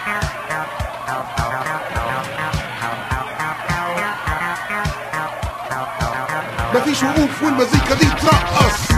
مفيش وقوف والمزيكا دي ترقص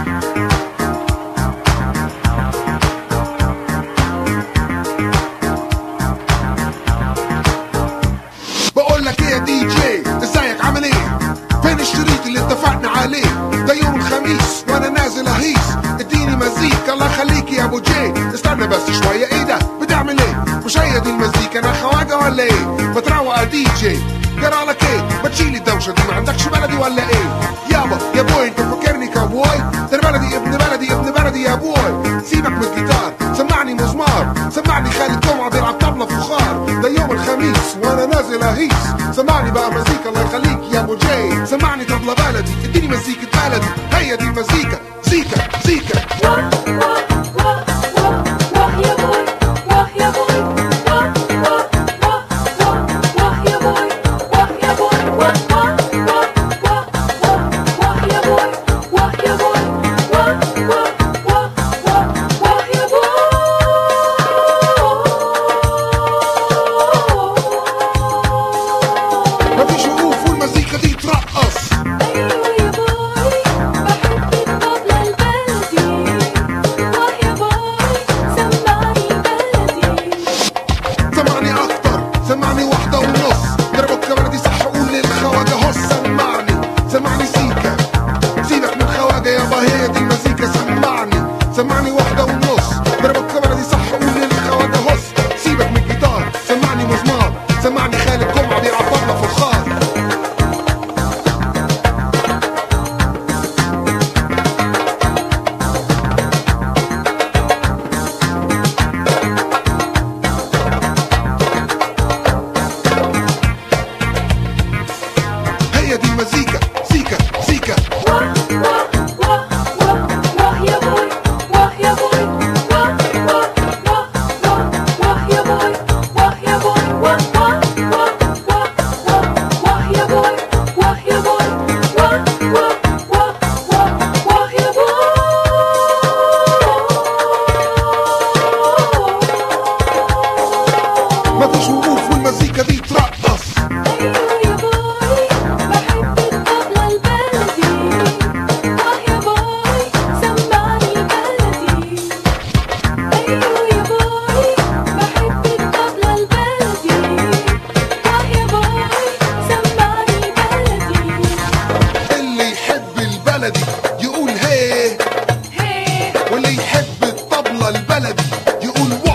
بقول لك ايه يا دي جي ازيك عامل ايه فين الشريط اللي اتفقنا عليه ده يوم الخميس وانا نازل اهيس اديني مزيكا الله يخليك يا ابو جي استنى بس شويه ايه ده بتعمل ايه مش هي دي المزيكا انا خواجه ولا ايه بتروق يا دي جي جرى لك ايه ما تشيل الدوشه دي ما عندكش بلدي ولا ايه يابا يا بوي انت فاكرني كابوي ده أنا بلدي ابن بلدي ابن بلدي يا بوي سيبك من الجيتار سمعني مزمار سمعني خالد جمعه بيلعب طبله فخار ده يوم الخميس وانا نازل اهيس سمعني بقى مزيكا الله يخليك يا ابو جي سمعني طبله بلدي اديني مزيكة بلدي هي دي المزيكا زيكا زيكا واه واه واه واه واه يا بوي واه يا بوي واه واه واه واه واه يا بوي واه يا بوي واه واه واه واه واه واه يا بوي واه يا بوي واه واه واه واه واه يا بوي مفيش وقوف والمزيكا دي ترقص أيوة يا بوي بحب الطبلة البلدي واه يا بوي سمعني بلدي سمعني اكتر سمعني واحدة ونص ضربك كمان دي صح قول للخواجة هص سمعني سمعني سيكا سيبك من الخواجة يابا هي دي المزيكا سمعني سمعني واحدة ونص ضربك كمان دي صح قول للخواجة هص سيبك من الجيتار سمعني مزمار سمعني خالد جمعة بيلعب طبلة فخار هي دي المزيكا سيكا سيكا واه واه واه واه واه يا بوي واه يا بوي واه واه واه واه واه يا بوي واه يا بوي واه واه واه واه واه واه يا بوي واه يا بوي واه واه واه واه واه يا بوي مفيش وقوف والمزيكا دي ترقص أيوة يا بوي بحب الطبلة البلدي واه يا بوي سمعني بلدي أيوة يا بوي بحب الطبلة البلدي واه يا بوي سمعني بلدي اللي يحب البلدي يقول هي هي واللي يحب الطبلة البلدي يقول